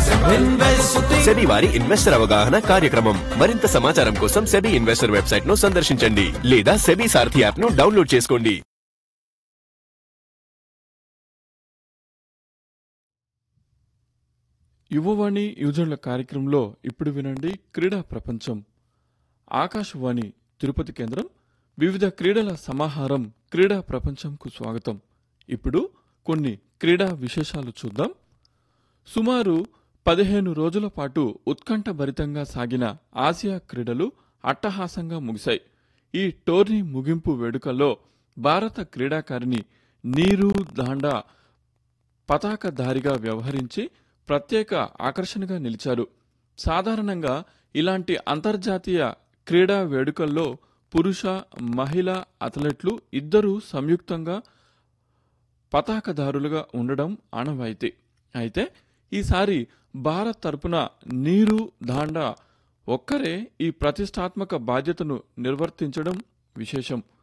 SEBI వారి investor అవగాహన కార్యక్రమం మరింత సమాచారం కోసం సెబీ ఇన్వెస్టర్ వెబ్సైట్ ను సందర్శించండి లేదా సెబీ సారథి యాప్ ను డౌన్లోడ్ చేసుకోండి యువవాణి యువజనుల కార్యక్రమంలో ఇప్పుడు వినండి క్రీడా ప్రపంచం ఆకాశవాణి తిరుపతి కేంద్రం వివిధ క్రీడల సమాహారం క్రీడా ప్రపంచంకు స్వాగతం ఇప్పుడు కొన్ని క్రీడా విశేషాలు చూద్దాం సుమారు పదిహేను రోజుల పాటు ఉత్కంఠభరితంగా సాగిన ఆసియా క్రీడలు అట్టహాసంగా ముగిశాయి ఈ టోర్నీ ముగింపు వేడుకల్లో భారత క్రీడాకారిణి నీరు దాండా పతాకధారిగా వ్యవహరించి ప్రత్యేక ఆకర్షణగా నిలిచారు సాధారణంగా ఇలాంటి అంతర్జాతీయ క్రీడా వేడుకల్లో పురుష మహిళా అథ్లెట్లు ఇద్దరూ సంయుక్తంగా పతాకదారులుగా ఉండడం ఆనవాయితీ అయితే ఈసారి భారత్ తరపున నీరు దాండా ఒక్కరే ఈ ప్రతిష్టాత్మక బాధ్యతను నిర్వర్తించడం విశేషం